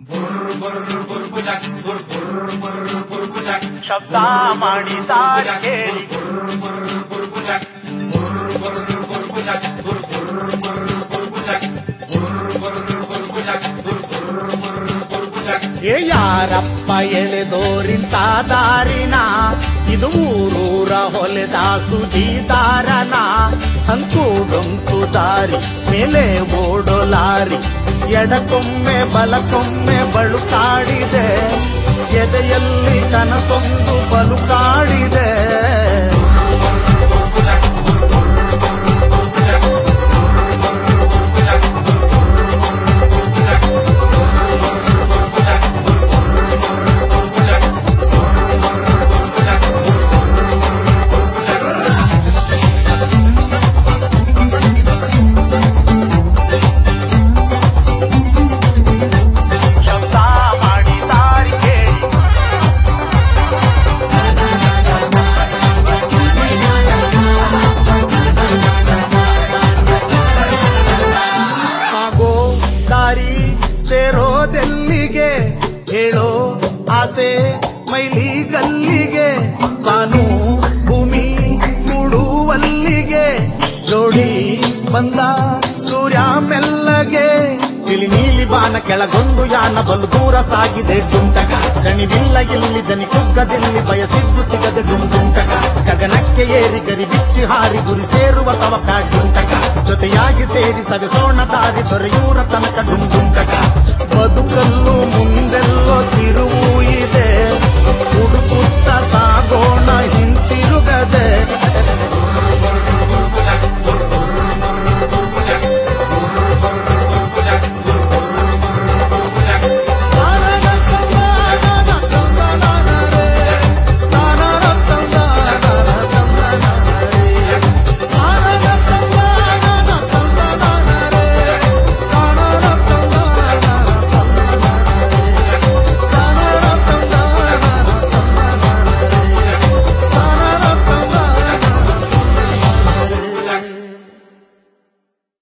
ಶಬ್ದ ಮಾಡಿದ್ದಾರೆ ಕೇಳಿ ಏ ಯಾರಪ್ಪ ಎಳೆದೋರಿಂತ ದಾರಿನ ಇದು ಊರೂರ ಹೊಲೆದ ಸುಜೀದಾರನ ಅಂಕು ಡೊಂಕು ದಾರಿ ಮೇಲೆ ಓಡೋ ಲಾರಿ ಎಡಕೊಮ್ಮೆ ಬಲಕೊಮ್ಮೆ ಬಳುಕಾಡಿದೆ ಎದೆಯಲ್ಲಿ ಕನಸೊಂದು ಬಲುಕಾಡಿದೆ ಶಬ್ದ ಮಾಡಿದ್ದಾರೆ ಕೇಳಿ ಆಗೋ ದಾರಿ ಸೇರೋದೆಲ್ಲಿಗೆ ಹೇಳೋ ಆಸೆ ಮೈಲಿ ಗಲ್ಲಿಗೆ ತಾನು ಭೂಮಿ ಕೂಡುವಲ್ಲಿಗೆ ಜೋಡಿ ಬಂದ ಸೂರ್ಯ ಮೆಲ್ಲಗೆ ತಿಳಿ ನೀಲಿ ಬಾನ ಕೆಳಗೊಂದು ಯಾನ ಬಲು ದೂರ ಸಾಗಿದೆ ಡುಂಟಗ ದಣಿವಿಲ್ಲ ಇಲ್ಲಿ ದನಿ ಕುಗ್ಗದಿಲ್ಲಿ ಬಯಸಿದ್ದು ಸಿಗದೆ ಡುಂಟಗ ಗಗನಕ್ಕೆ ಏರಿ ಗರಿ ಬಿಚ್ಚಿ ಹಾರಿ ಗುರಿ ಸೇರುವ ತವಕ ಡುಂಟಗ ಜೊತೆಯಾಗಿ ಸೇರಿ ಸವೆಸೋಣ ದಾರಿ ದೊರೆಯೂರ ತನಕ ಡುಂಟಗ